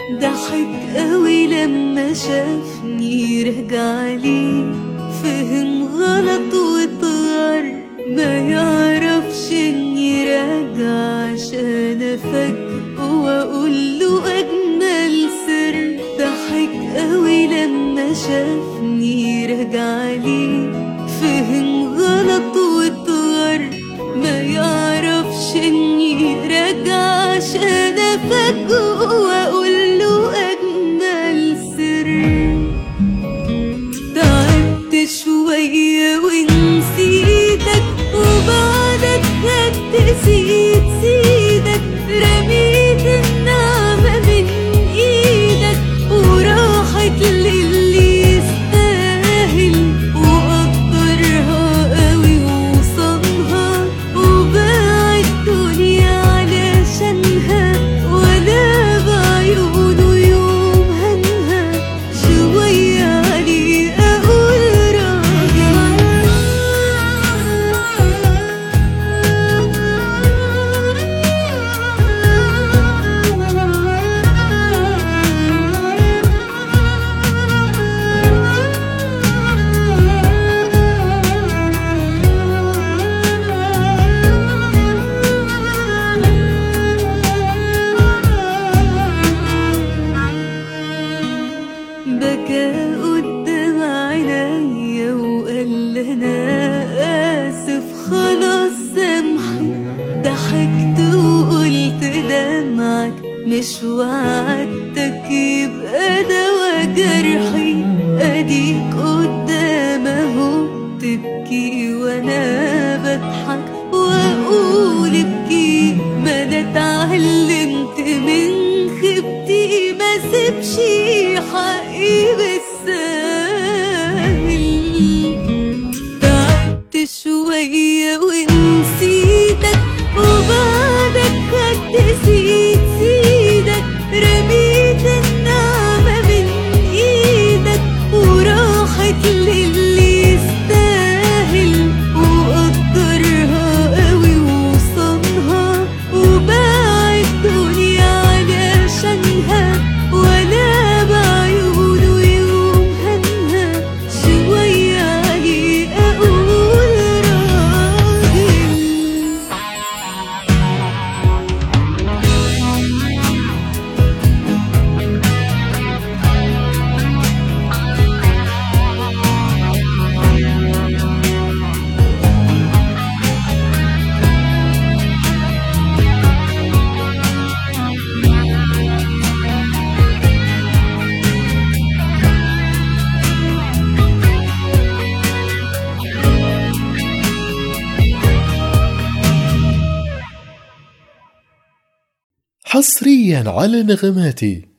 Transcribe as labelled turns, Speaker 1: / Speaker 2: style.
Speaker 1: ضحك قوي لما شافني رجع لي فهم غلط وطار ما يعرفش اني راجع عشان افاجئه واقول له اجمل سر ضحك قوي لما شافني رجع لي فهم غلط وطار ما يعرفش اني راجع عشان افاجئه واقول له اجمل سر تعبت شوية ونسيتك وبعدك خدت سيد سيدك رميت النعمة من ايدك وراحت للي يستاهل وقدرها قوي وصنها وباع الدنيا علشانها ولا بعيونه يوم هنها شوية علي أقول بكى قدام عينيا وقال انا اسف خلاص سامحي ضحكت وقلت دمعك مش وعدتك يبقى دوا جرحي اديك قدام اهو تبكي وانا بضحك واقول ابكي ما انا اتعلمت من خيبتي ما سيبش حقي بالسهل تعبت شوية ونسيتك وبعدك خدت سيد سيدك رميت النعمة من ايدك وراحت للي يستاهل وقدرها قوي وصنها وباع الدنيا علشانها ولا بعيونه يوم هنها شوية علي أقول راجل
Speaker 2: حصريا على نغماتي